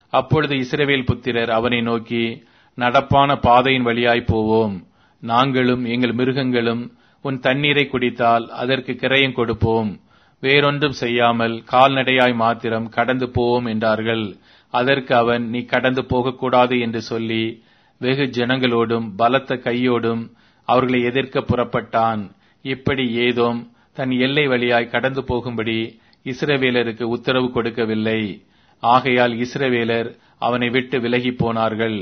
அப்பொழுது இஸ்ரவேல் புத்திரர் அவனை நோக்கி நடப்பான பாதையின் வழியாய் போவோம் நாங்களும் எங்கள் மிருகங்களும் உன் தண்ணீரை குடித்தால் அதற்கு கிரயம் கொடுப்போம் வேறொன்றும் செய்யாமல் கால்நடையாய் மாத்திரம் கடந்து போவோம் என்றார்கள் அதற்கு அவன் நீ கடந்து போகக்கூடாது என்று சொல்லி வெகு ஜனங்களோடும் பலத்த கையோடும் அவர்களை எதிர்க்க புறப்பட்டான் இப்படி ஏதோம் தன் எல்லை வழியாய் கடந்து போகும்படி இஸ்ரவேலருக்கு உத்தரவு கொடுக்கவில்லை ஆகையால் இஸ்ரவேலர் அவனை விட்டு விலகி போனார்கள்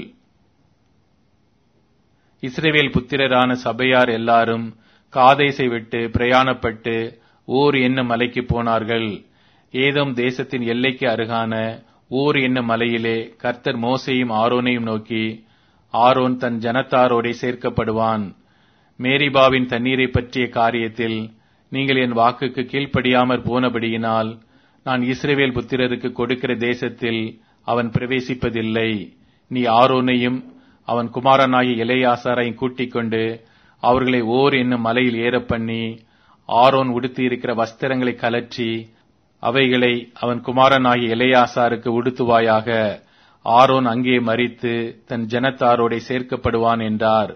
இஸ்ரவேல் புத்திரரான சபையார் எல்லாரும் காதேசை விட்டு பிரயாணப்பட்டு ஊர் என்னும் மலைக்கு போனார்கள் ஏதோம் தேசத்தின் எல்லைக்கு அருகான ஊர் என்னும் மலையிலே கர்த்தர் மோசையும் ஆரோனையும் நோக்கி ஆரோன் தன் ஜனத்தாரோடே சேர்க்கப்படுவான் மேரிபாவின் தண்ணீரை பற்றிய காரியத்தில் நீங்கள் என் வாக்குக்கு கீழ்ப்படியாமற் போனபடியினால் நான் இஸ்ரேவேல் புத்திரருக்கு கொடுக்கிற தேசத்தில் அவன் பிரவேசிப்பதில்லை நீ ஆரோனையும் அவன் குமாரனாகிய இளையாசாரையும் கூட்டிக் கொண்டு அவர்களை ஓர் என்னும் மலையில் ஏறப் பண்ணி ஆரோன் உடுத்தியிருக்கிற வஸ்திரங்களை கலற்றி அவைகளை அவன் குமாரனாகிய இளையாசாருக்கு உடுத்துவாயாக ஆரோன் அங்கே மறித்து தன் ஜனத்தாரோடே சேர்க்கப்படுவான் என்றார்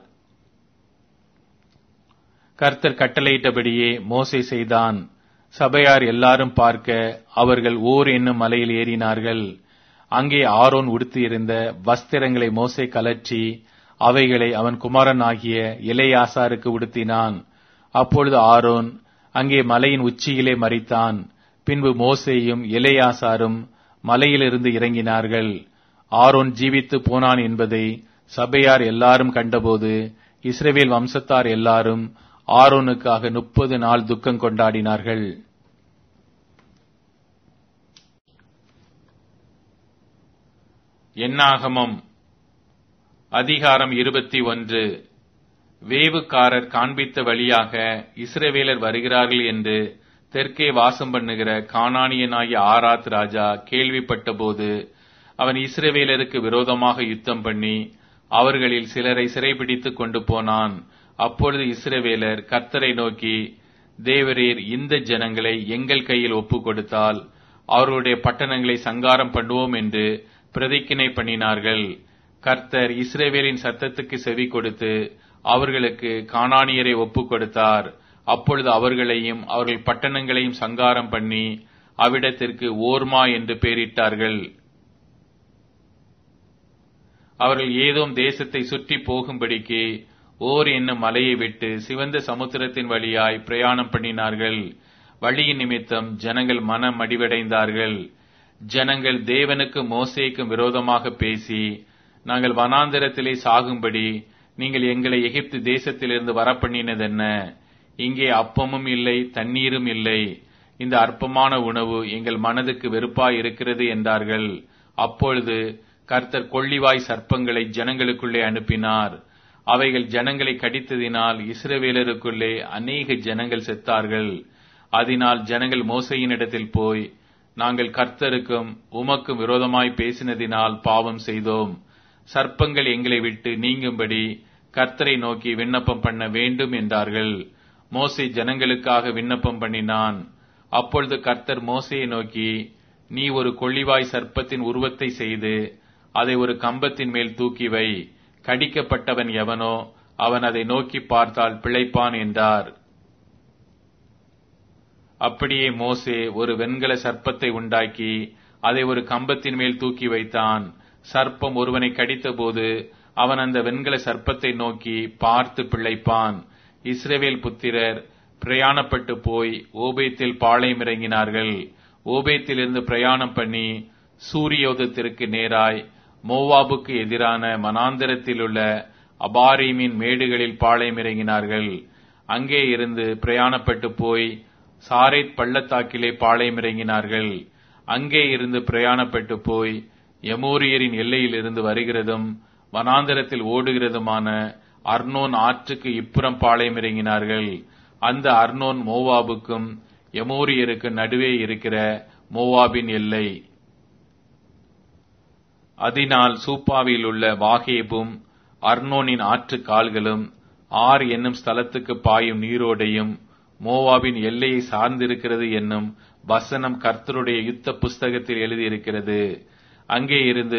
கர்த்தர் கட்டளையிட்டபடியே மோசே செய்தான் சபையார் எல்லாரும் பார்க்க அவர்கள் ஓர் என்னும் மலையில் ஏறினார்கள் அங்கே ஆரோன் உடுத்தியிருந்த வஸ்திரங்களை மோசே கலற்றி அவைகளை அவன் குமாரன் ஆகிய இளையாசாருக்கு உடுத்தினான் அப்பொழுது ஆரோன் அங்கே மலையின் உச்சியிலே மறித்தான் பின்பு மோசேயும் இளையாசாரும் மலையிலிருந்து இறங்கினார்கள் ஆரோன் ஜீவித்து போனான் என்பதை சபையார் எல்லாரும் கண்டபோது இஸ்ரேவேல் வம்சத்தார் எல்லாரும் ஆரோனுக்காக முப்பது நாள் துக்கம் கொண்டாடினார்கள் எண்ணாகமம் அதிகாரம் இருபத்தி ஒன்று வேவுக்காரர் காண்பித்த வழியாக இஸ்ரவேலர் வருகிறார்கள் என்று தெற்கே வாசம் பண்ணுகிற கானானியனாகிய ஆராத் ராஜா கேள்விப்பட்டபோது அவன் இஸ்ரவேலருக்கு விரோதமாக யுத்தம் பண்ணி அவர்களில் சிலரை சிறைபிடித்துக் கொண்டு போனான் அப்பொழுது இஸ்ரவேலர் கர்த்தரை நோக்கி தேவரீர் இந்த ஜனங்களை எங்கள் கையில் ஒப்புக் கொடுத்தால் அவர்களுடைய பட்டணங்களை சங்காரம் பண்ணுவோம் என்று பிரதிக்கினை பண்ணினார்கள் கர்த்தர் இஸ்ரேவேலின் சத்தத்துக்கு செவி கொடுத்து அவர்களுக்கு கானானியரை ஒப்புக் கொடுத்தார் அப்பொழுது அவர்களையும் அவர்கள் பட்டணங்களையும் சங்காரம் பண்ணி அவ்விடத்திற்கு ஓர்மா என்று பெயரிட்டார்கள் அவர்கள் ஏதோம் தேசத்தை சுற்றி போகும்படிக்கு ஓர் என்னும் மலையை விட்டு சிவந்த சமுத்திரத்தின் வழியாய் பிரயாணம் பண்ணினார்கள் வழியின் நிமித்தம் ஜனங்கள் மனம் மடிவடைந்தார்கள் ஜனங்கள் தேவனுக்கு மோசேக்கும் விரோதமாக பேசி நாங்கள் வனாந்தரத்திலே சாகும்படி நீங்கள் எங்களை எகிப்து தேசத்திலிருந்து வரப்பண்ணினதென்ன இங்கே அப்பமும் இல்லை தண்ணீரும் இல்லை இந்த அற்பமான உணவு எங்கள் மனதுக்கு வெறுப்பாய் இருக்கிறது என்றார்கள் அப்பொழுது கர்த்தர் கொள்ளிவாய் சர்ப்பங்களை ஜனங்களுக்குள்ளே அனுப்பினார் அவைகள் ஜனங்களை கடித்ததினால் இஸ்ரவேலருக்குள்ளே அநேக ஜனங்கள் செத்தார்கள் அதனால் ஜனங்கள் மோசையினிடத்தில் போய் நாங்கள் கர்த்தருக்கும் உமக்கும் விரோதமாய் பேசினதினால் பாவம் செய்தோம் சர்ப்பங்கள் எங்களை விட்டு நீங்கும்படி கர்த்தரை நோக்கி விண்ணப்பம் பண்ண வேண்டும் என்றார்கள் மோசே ஜனங்களுக்காக விண்ணப்பம் பண்ணினான் அப்பொழுது கர்த்தர் மோசையை நோக்கி நீ ஒரு கொள்ளிவாய் சர்ப்பத்தின் உருவத்தை செய்து அதை ஒரு கம்பத்தின் மேல் தூக்கி வை கடிக்கப்பட்டவன் எவனோ அவன் அதை நோக்கி பார்த்தால் பிழைப்பான் என்றார் அப்படியே மோசே ஒரு வெண்கல சர்ப்பத்தை உண்டாக்கி அதை ஒரு கம்பத்தின் மேல் தூக்கி வைத்தான் சர்ப்பம் ஒருவனை கடித்தபோது அவன் அந்த வெண்கல சர்ப்பத்தை நோக்கி பார்த்து பிழைப்பான் இஸ்ரேவேல் புத்திரர் பிரயாணப்பட்டு போய் ஓபேத்தில் பாளையம் இறங்கினார்கள் ஓபேத்திலிருந்து பிரயாணம் பண்ணி சூரியோதத்திற்கு நேராய் மோவாபுக்கு எதிரான மனாந்தரத்தில் உள்ள அபாரீமின் மேடுகளில் பாளையம் இறங்கினார்கள் அங்கே இருந்து பிரயாணப்பட்டு போய் சாரேத் பள்ளத்தாக்கிலே பாளையம் இறங்கினார்கள் அங்கே இருந்து பிரயாணப்பட்டு போய் எமோரியரின் எல்லையில் இருந்து வருகிறதும் வனாந்தரத்தில் ஓடுகிறதுமான அர்னோன் ஆற்றுக்கு இப்புறம் பாளையம் இறங்கினார்கள் அந்த அர்னோன் மோவாபுக்கும் எமோரியருக்கு நடுவே இருக்கிற மோவாபின் எல்லை அதனால் சூப்பாவில் உள்ள வாகேபும் அர்னோனின் ஆற்று கால்களும் ஆர் என்னும் ஸ்தலத்துக்கு பாயும் நீரோடையும் மோவாபின் எல்லையை சார்ந்திருக்கிறது என்னும் வசனம் கர்த்தருடைய யுத்த புஸ்தகத்தில் எழுதியிருக்கிறது அங்கே இருந்து